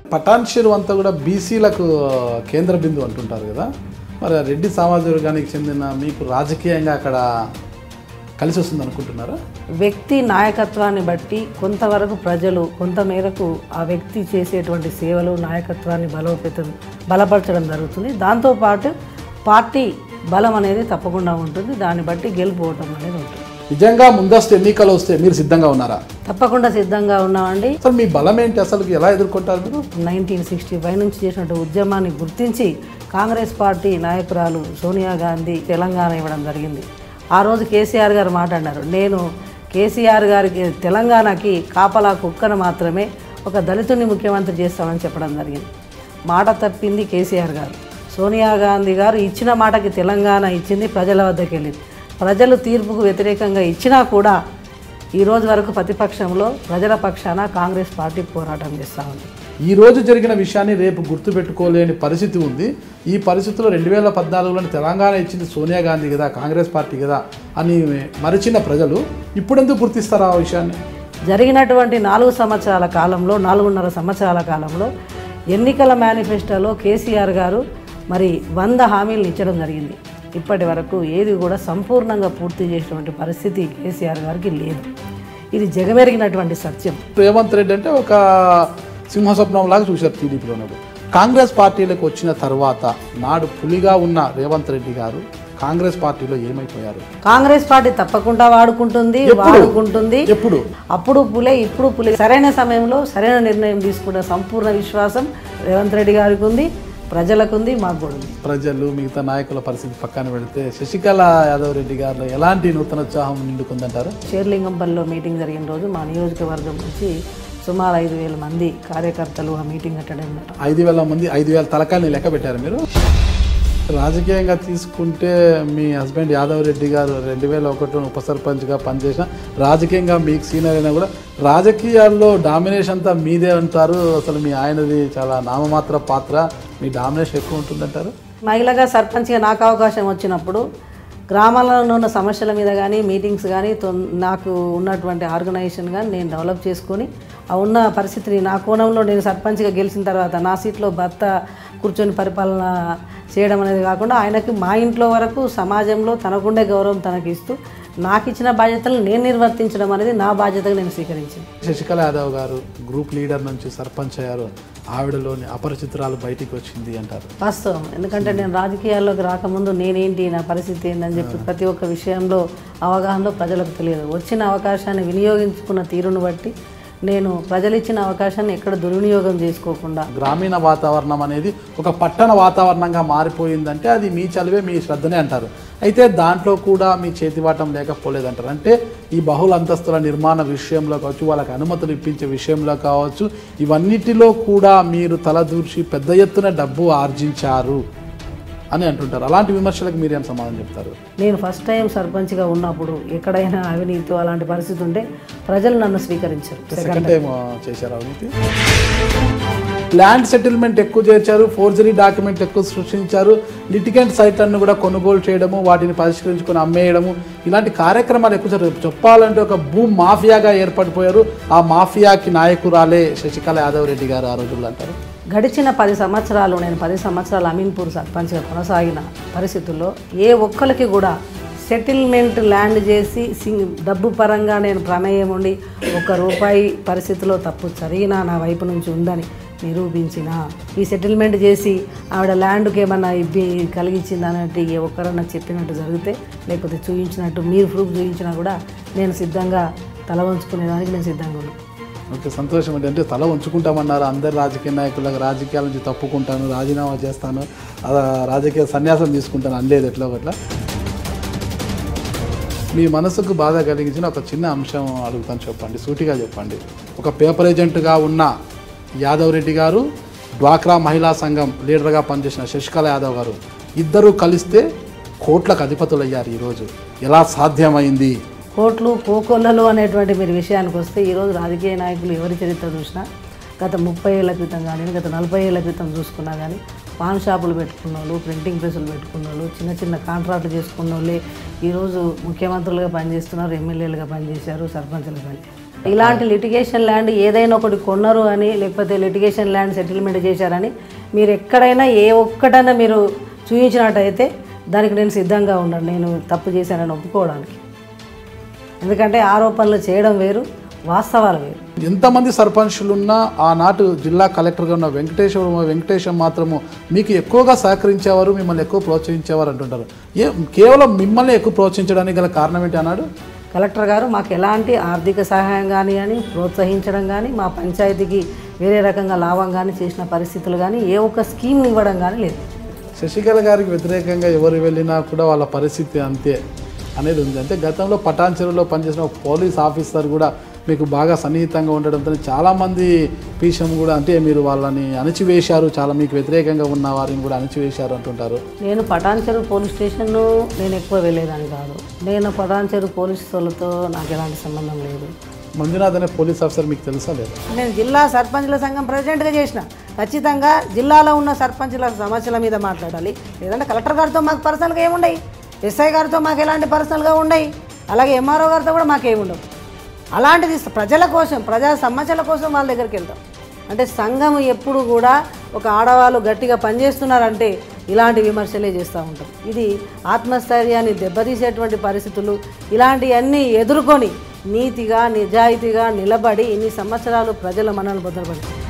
పటాన్షిరు అంతా కూడా బీసీలకు కేంద్ర బిందువు అంటుంటారు కదా మరి ఆ రెడ్డి సామాజిక వర్గానికి చెందిన మీకు రాజకీయంగా అక్కడ కలిసి వస్తుంది అనుకుంటున్నారా వ్యక్తి నాయకత్వాన్ని బట్టి కొంతవరకు ప్రజలు కొంతమేరకు ఆ వ్యక్తి చేసేటువంటి సేవలు నాయకత్వాన్ని బలోపేతం బలపరచడం జరుగుతుంది దాంతోపాటు పార్టీ బలం అనేది తప్పకుండా ఉంటుంది దాన్ని బట్టి గెలుపోవటం అనేది ఉంటుంది నిజంగా ముందస్తు ఎన్నికలు వస్తే మీరు సిద్ధంగా ఉన్నారా తప్పకుండా సిద్ధంగా ఉన్నామండి అసలు మీ బలం ఏంటి అసలు ఎలా ఎదుర్కొంటారు మీరు నైన్టీన్ సిక్స్టీ ఫైవ్ నుంచి చేసినట్టు ఉద్యమాన్ని గుర్తించి కాంగ్రెస్ పార్టీ నాయకురాలు సోనియా గాంధీ తెలంగాణ ఇవ్వడం జరిగింది ఆ రోజు కేసీఆర్ గారు మాట్లాడినారు నేను కేసీఆర్ గారికి తెలంగాణకి కాపలా కుక్కను మాత్రమే ఒక దళితుని ముఖ్యమంత్రి చేస్తామని చెప్పడం జరిగింది మాట తప్పింది కేసీఆర్ గారు సోనియా గాంధీ గారు ఇచ్చిన మాటకి తెలంగాణ ఇచ్చింది ప్రజల వద్దకు వెళ్ళింది ప్రజలు తీర్పుకు వ్యతిరేకంగా ఇచ్చినా కూడా ఈ రోజు వరకు ప్రతిపక్షంలో ప్రజల పక్షాన కాంగ్రెస్ పార్టీ పోరాటం చేస్తూ ఉంది ఈ రోజు జరిగిన విషయాన్ని రేపు గుర్తుపెట్టుకోలేని పరిస్థితి ఉంది ఈ పరిస్థితిలో రెండు వేల పద్నాలుగులో తెలంగాణ ఇచ్చింది సోనియా గాంధీ కదా కాంగ్రెస్ పార్టీ కదా అని మరిచిన ప్రజలు ఇప్పుడెందుకు గుర్తిస్తారు ఆ విషయాన్ని జరిగినటువంటి నాలుగు సంవత్సరాల కాలంలో నాలుగున్నర సంవత్సరాల కాలంలో ఎన్నికల మేనిఫెస్టోలో కేసీఆర్ గారు మరి వంద హామీలను ఇచ్చడం జరిగింది ఇప్పటి వరకు ఏది కూడా సంపూర్ణంగా పూర్తి చేసినటువంటి పరిస్థితి కేసీఆర్ గారికి లేదు ఇది జగమెరిగినటువంటి సత్యం రేవంత్ రెడ్డి అంటే ఒక సింహస్వప్నం లాగా చూశారు టీడీపీలో ఉన్నప్పుడు కాంగ్రెస్ పార్టీలకు వచ్చిన తర్వాత నాడు పులిగా ఉన్న రేవంత్ రెడ్డి గారు కాంగ్రెస్ పార్టీలో ఏమైపోయారు కాంగ్రెస్ పార్టీ తప్పకుండా వాడుకుంటుంది వాడుకుంటుంది ఎప్పుడు అప్పుడు పులే ఇప్పుడు పులే సరైన సమయంలో సరైన నిర్ణయం తీసుకునే సంపూర్ణ విశ్వాసం రేవంత్ రెడ్డి గారికి ఉంది ప్రజలకు ఉంది మాకు కూడా ఉంది ప్రజలు మిగతా నాయకుల పరిస్థితి పక్కన పెడితే శశికళ యాదవ్ రెడ్డి గారిలో ఎలాంటి నూతన ఉత్సాహం నిండుకుందంటారు షేర్లింగంపల్లిలో మీటింగ్ జరిగిన రోజు మా నియోజకవర్గం నుంచి సుమారు ఐదు వేల మంది కార్యకర్తలు ఆ మీటింగ్ అటెండ్ అయినారు ఐదు వేల మంది ఐదు వేల తలకాయని లెక్క పెట్టారు మీరు రాజకీయంగా తీసుకుంటే మీ హస్బెండ్ యాదవ్ రెడ్డి గారు రెండు వేల ఒకటిలో ఉప సర్పంచ్గా పనిచేసిన రాజకీయంగా మీకు సీనియర్ అయినా కూడా రాజకీయాల్లో డామినేషన్ అంతా మీదే అంటారు అసలు మీ ఆయనది చాలా నామమాత్ర పాత్ర మీ డామినేషన్ ఎక్కువ ఉంటుందంటారు మహిళగా సర్పంచ్గా నాకు అవకాశం వచ్చినప్పుడు గ్రామాలలో ఉన్న సమస్యల మీద కానీ మీటింగ్స్ కానీ తొన్- నాకు ఉన్నటువంటి ఆర్గనైజేషన్ కానీ నేను డెవలప్ చేసుకొని ఆ ఉన్న పరిస్థితిని నా కోణంలో నేను సర్పంచ్గా గెలిచిన తర్వాత నా సీట్లో భర్త కూర్చొని పరిపాలన చేయడం అనేది కాకుండా ఆయనకి మా ఇంట్లో వరకు సమాజంలో తనకుండే గౌరవం తనకి ఇస్తూ నాకు ఇచ్చిన బాధ్యతలు నేను నిర్వర్తించడం అనేది నా బాధ్యతగా నేను స్వీకరించాను శశికళ యాదవ్ గారు గ్రూప్ లీడర్ నుంచి సర్పంచ్ అయ్యారు ఆవిడలోని అపరిచితురాలు బయటికి వచ్చింది అంటారు వాస్తవం ఎందుకంటే నేను రాజకీయాల్లోకి రాకముందు నేనేంటి నా పరిస్థితి ఏంటని చెప్పి ప్రతి ఒక్క విషయంలో అవగాహనలో ప్రజలకు తెలియదు వచ్చిన అవకాశాన్ని వినియోగించుకున్న తీరును బట్టి నేను ప్రజలు ఇచ్చిన అవకాశాన్ని ఎక్కడ దుర్వినియోగం చేసుకోకుండా గ్రామీణ వాతావరణం అనేది ఒక పట్టణ వాతావరణంగా మారిపోయిందంటే అది మీ చదివే మీ శ్రద్ధనే అంటారు అయితే దాంట్లో కూడా మీ చేతివాటం లేకపోలేదంటారు అంటే ఈ బహుళ అంతస్తుల నిర్మాణ విషయంలో కావచ్చు వాళ్ళకి అనుమతులు ఇప్పించే విషయంలో కావచ్చు ఇవన్నిటిలో కూడా మీరు తలదూర్చి పెద్ద ఎత్తున డబ్బు ఆర్జించారు అని అంటుంటారు అలాంటి విమర్శలకు మీరేం సమాధానం చెప్తారు నేను ఫస్ట్ టైం సర్పంచ్గా ఉన్నప్పుడు ఎక్కడైనా అవినీతి అలాంటి పరిస్థితి ఉంటే ప్రజలు నన్ను స్వీకరించారు సెకండ్ టైం చేశారు అవినీతి ల్యాండ్ సెటిల్మెంట్ ఎక్కువ చేర్చారు ఫోర్జరీ డాక్యుమెంట్ ఎక్కువ సృష్టించారు లిటిగెంట్ సైట్లను కూడా కొనుగోలు చేయడము వాటిని పరిష్కరించుకొని అమ్మేయడము ఇలాంటి కార్యక్రమాలు ఎక్కువ జరుగుతాయి చెప్పాలంటే ఒక భూ మాఫియాగా ఏర్పడిపోయారు ఆ మాఫియాకి నాయకురాలే శశికళ యాదవ్ రెడ్డి గారు ఆ రోజుల్లో అంటారు గడిచిన పది సంవత్సరాలు నేను పది సంవత్సరాలు అమీన్పూర్ సర్పంచ్గా కొనసాగిన పరిస్థితుల్లో ఏ ఒక్కరికి కూడా సెటిల్మెంట్ ల్యాండ్ చేసి సింగ్ డబ్బు పరంగా నేను ప్రమేయం ఉండి ఒక్క రూపాయి పరిస్థితిలో తప్పు జరిగినా నా వైపు నుంచి ఉందని నిరూపించిన ఈ సెటిల్మెంట్ చేసి ఆవిడ ల్యాండ్కి ఏమన్నా ఇబ్బంది కలిగించింది అన్నట్టు ఏ ఒక్కరన్నా చెప్పినట్టు జరిగితే లేకపోతే చూపించినట్టు మీరు ప్రూఫ్ చూపించినా కూడా నేను సిద్ధంగా తల వంచుకునేదానికి నేను సిద్ధంగా ఉన్నాను ఓకే సంతోషం అండి అంటే తల ఉంచుకుంటామన్నారు అందరు రాజకీయ నాయకులకు రాజకీయాల నుంచి తప్పుకుంటాను రాజీనామా చేస్తాను ఆ రాజకీయ సన్యాసం తీసుకుంటాను అనలేదు ఎట్లా ఒకట్లా మీ మనసుకు బాధ కలిగించిన ఒక చిన్న అంశం అడుగుతాను చెప్పండి సూటిగా చెప్పండి ఒక పేపర్ ఏజెంట్గా ఉన్న యాదవ్ రెడ్డి గారు డ్వాక్రా మహిళా సంఘం లీడర్గా పనిచేసిన శశికళ యాదవ్ గారు ఇద్దరూ కలిస్తే కోట్లకు అధిపతులు అయ్యారు ఈరోజు ఎలా సాధ్యమైంది కోట్లు పోకొల్లలు అనేటువంటి మీరు విషయానికి వస్తే ఈరోజు రాజకీయ నాయకులు ఎవరి చరిత్ర చూసినా గత ముప్పై ఏళ్ల క్రితం కానీ గత నలభై ఏళ్ల క్రితం చూసుకున్నా కానీ పాన్ షాపులు పెట్టుకున్న వాళ్ళు ప్రింటింగ్ ప్రెస్సులు పెట్టుకున్న వాళ్ళు చిన్న చిన్న కాంట్రాక్ట్లు చేసుకున్న వాళ్ళే ఈరోజు ముఖ్యమంత్రులుగా పనిచేస్తున్నారు ఎమ్మెల్యేలుగా పనిచేశారు సర్పంచులుగా పనిచేశారు ఇలాంటి లిటిగేషన్ ల్యాండ్ ఏదైనా ఒకటి కొన్నారు అని లేకపోతే లిటిగేషన్ ల్యాండ్ సెటిల్మెంట్ చేశారని మీరు ఎక్కడైనా ఏ ఒక్కటైనా మీరు చూపించినట్టయితే దానికి నేను సిద్ధంగా ఉన్నాను నేను తప్పు చేశానని ఒప్పుకోవడానికి ఎందుకంటే ఆరోపణలు చేయడం వేరు వాస్తవాలు వేరు ఎంతమంది సర్పంచులు ఉన్నా ఆనాటి జిల్లా కలెక్టర్గా ఉన్న వెంకటేశ్వర వెంకటేశం మాత్రము మీకు ఎక్కువగా సహకరించేవారు మిమ్మల్ని ఎక్కువ ప్రోత్సహించేవారు అంటుంటారు ఏ కేవలం మిమ్మల్ని ఎక్కువ ప్రోత్సహించడానికి గల కారణం ఏంటి అన్నాడు కలెక్టర్ గారు మాకు ఎలాంటి ఆర్థిక సహాయం కానీ కానీ ప్రోత్సహించడం కానీ మా పంచాయతీకి వేరే రకంగా లాభం కానీ చేసిన పరిస్థితులు కానీ ఏ ఒక్క స్కీమ్ ఇవ్వడం కానీ లేదు శశికళ గారికి వ్యతిరేకంగా ఎవరు వెళ్ళినా కూడా వాళ్ళ పరిస్థితి అంతే అనేది ఉంది అంటే గతంలో పటాన్చెరులో పనిచేసిన ఒక పోలీస్ ఆఫీసర్ కూడా మీకు బాగా సన్నిహితంగా ఉండడంతో చాలామంది పీషం కూడా అంటే మీరు వాళ్ళని అణిచివేశారు చాలా మీకు వ్యతిరేకంగా ఉన్న వారిని కూడా అణిచివేశారు అంటుంటారు నేను పటాన్చెరు పోలీస్ స్టేషన్ను నేను ఎక్కువ వెళ్ళేదాన్ని కాదు నేను పటాన్చెరు పోలీస్ వాళ్ళతో నాకు ఎలాంటి సంబంధం లేదు మంజునాథ్ అనే పోలీస్ ఆఫీసర్ మీకు తెలుసా లేదు నేను జిల్లా సర్పంచ్ల సంఘం ప్రెసిడెంట్గా చేసిన ఖచ్చితంగా జిల్లాలో ఉన్న సర్పంచ్ల సమస్యల మీద మాట్లాడాలి లేదంటే కలెక్టర్ గారితో మాకు పర్సనల్గా ఏముండయి ఎస్ఐ గారితో మాకు ఎలాంటి పర్సనల్గా ఉండయి అలాగే ఎంఆర్ఓ గారితో కూడా మాకేముండవు అలాంటిది ప్రజల కోసం ప్రజా సమస్యల కోసం వాళ్ళ దగ్గరికి వెళ్తాం అంటే సంఘం ఎప్పుడు కూడా ఒక ఆడవాళ్ళు గట్టిగా పనిచేస్తున్నారంటే ఇలాంటి విమర్శలే చేస్తూ ఉంటాం ఇది ఆత్మస్థైర్యాన్ని దెబ్బతీసేటువంటి పరిస్థితులు ఇలాంటివన్నీ ఎదుర్కొని నీతిగా నిజాయితీగా నిలబడి ఇన్ని సంవత్సరాలు ప్రజల మనల్ని భద్రపడుతుంది